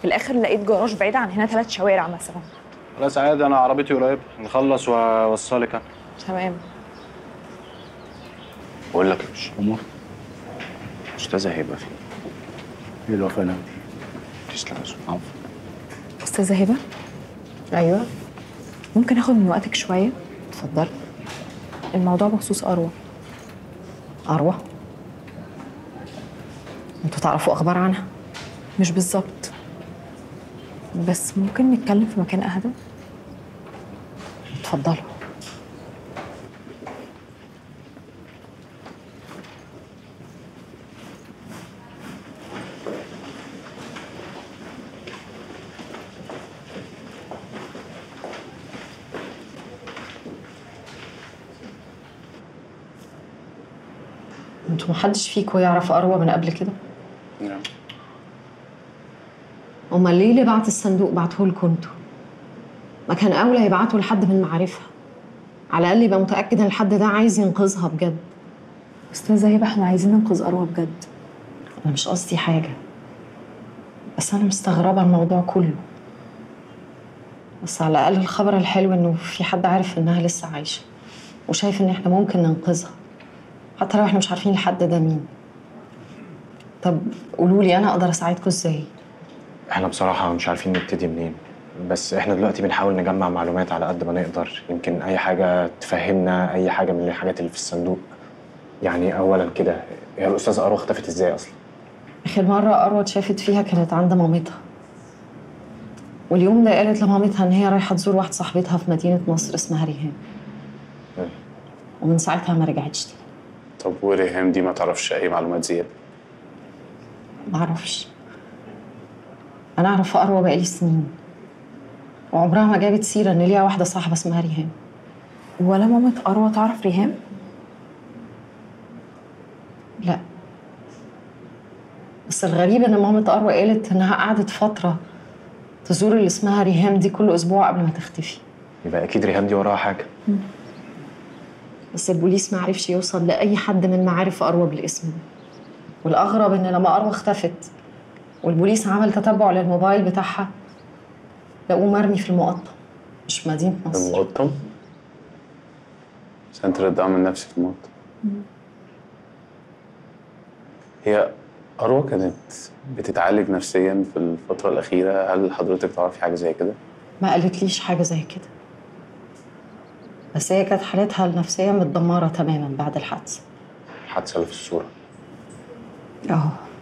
في الاخر لقيت جراج بعيد عن هنا ثلاث شوارع مثلا خلاص عادي انا عربيتي قريب نخلص واوصلك انا تمام بقول لك مش امور استاذه هيبه فين ايه الوفاه دي تسلم يا سلطان. استاذه هبه ايوه ممكن اخد من وقتك شويه اتفضل الموضوع بخصوص اروى اروى انتوا تعرفوا اخبار عنها مش بالظبط بس ممكن نتكلم في مكان اهدى اتفضلوا انتوا محدش فيكم يعرف اروى من قبل كده نعم امال ليه اللي بعت الصندوق بعته لكم انتوا ما كان اولى يبعته لحد من معارفها على الاقل يبقى متاكد ان الحد ده عايز ينقذها بجد استاذه هبه احنا عايزين ننقذ اروى بجد انا مش قصدي حاجه بس انا مستغربه الموضوع كله بس على الاقل الخبر الحلو انه في حد عارف انها لسه عايشه وشايف ان احنا ممكن ننقذها حتى لو احنا مش عارفين الحد ده مين طب قولوا لي انا اقدر اساعدكم ازاي احنا بصراحة مش عارفين نبتدي منين بس احنا دلوقتي بنحاول نجمع معلومات على قد ما نقدر يمكن اي حاجة تفهمنا اي حاجة من الحاجات اللي في الصندوق يعني اولا كده هي الاستاذة اروى اختفت ازاي اصلا اخر مره اروى اتشافت فيها كانت عند مامتها واليوم ده قالت لمامتها ان هي رايحه تزور واحده صاحبتها في مدينه نصر اسمها ريهام مم. ومن ساعتها ما رجعتش تاني طب وريهام دي ما تعرفش اي معلومات زياده معرفش انا اعرف اروى بقالي سنين وعمرها ما جابت سيره ان ليها واحده صاحبه اسمها ريهام ولا مامة اروى تعرف ريهام لا بس الغريب ان مامة اروى قالت انها قعدت فتره تزور اللي اسمها ريهام دي كل اسبوع قبل ما تختفي يبقى اكيد ريهام دي وراها حاجة بس البوليس ما عرفش يوصل لاي حد من معارف اروى بالاسم ده والاغرب ان لما اروى اختفت والبوليس عمل تتبع للموبايل بتاعها لقوه مرمي في المقطم مش في مدينه نصر المقطم سنتر الدعم النفسي في الموت هي أروى كانت بتتعالج نفسيا في الفترة الأخيرة هل حضرتك تعرفي حاجة زي كده؟ ما قالتليش حاجه زي كده بس هي كانت حالتها النفسيه متدمره تماما بعد الحادثه الحادثة اللي في الصورة اه